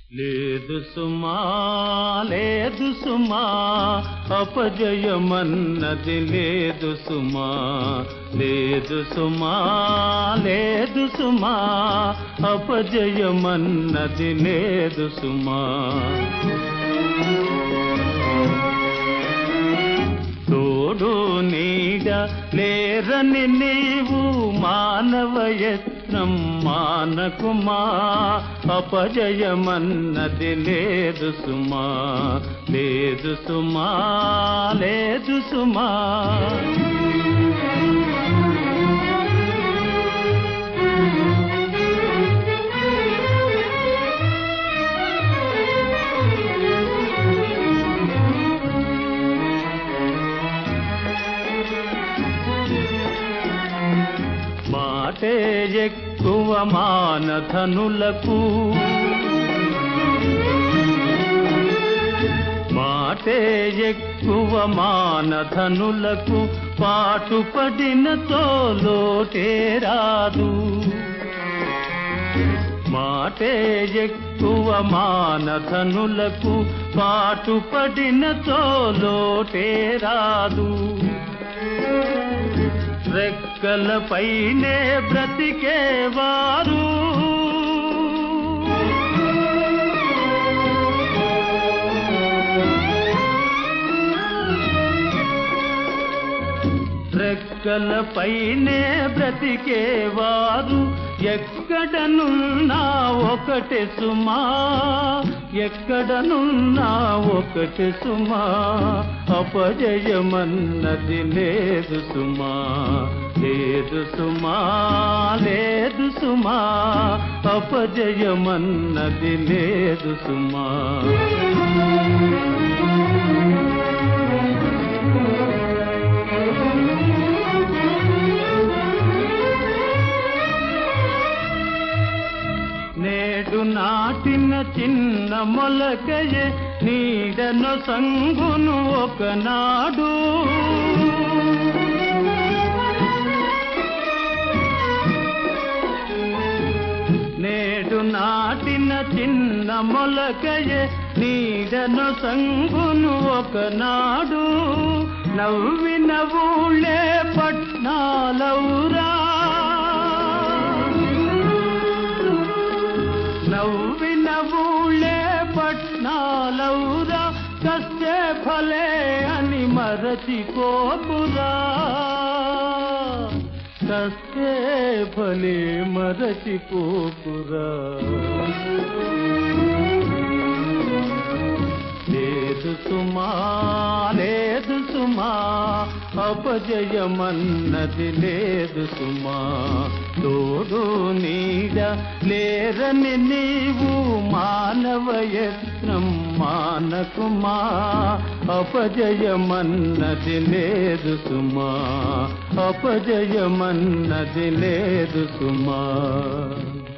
లేదు సుమా లేదు సుమా అపజయమన్నది లేదు సుమా లేదు సుమా లేదు సుమా అపజయమన్నది లేదు సుమా తోడు నీడ లేరని నీవు మానవయత్నం మానకుమా అపజయమన్నది లేదు సుమా లేదు సుమా లేదు సుమా మాటే ఎక్కువ మానధనులకు మాటే ఎక్కువ మానధనులకు పాటుపడిన తోలోటే రాదు మాటే ఎక్కువ మానధనులకు పాటుపడిన తోలోటే రాదు రెక్కలపైనే బ్రతికేవారు రెక్కలపైనే బ్రతికేవారు ఎక్కడనున్నా ఒకటే సుమా ఎక్కడనున్నా ఒకటే సుమా అపజయమన్నది లేదు సుమా లేదు సుమా లేదు సుమా అపజయమన్నది లేదు సుమా నేడు నాటిన చిన్న మొలకయే నీడను సంగును ఒకనాడు నేడు నాటిన చిన్న మొలకయే నీడను సంగును ఒకనాడు నవ్విన ఊళ్ళే పట్నాలౌరా నవ్విన ఊళ్ళే పట్నాలౌరా కస్తే ఫలే అని మరచిపోకురా కస్తే ఫలే మరచిపోకురా లేదు సుమా లేదు సుమా అపజయమన్నది లేదు సుమా తోడు నీడ లేరని నీవు మానవయత్నం మానకుమా అపజయమన్నది లేదు సుమా అపజయమన్నది లేదు సుమా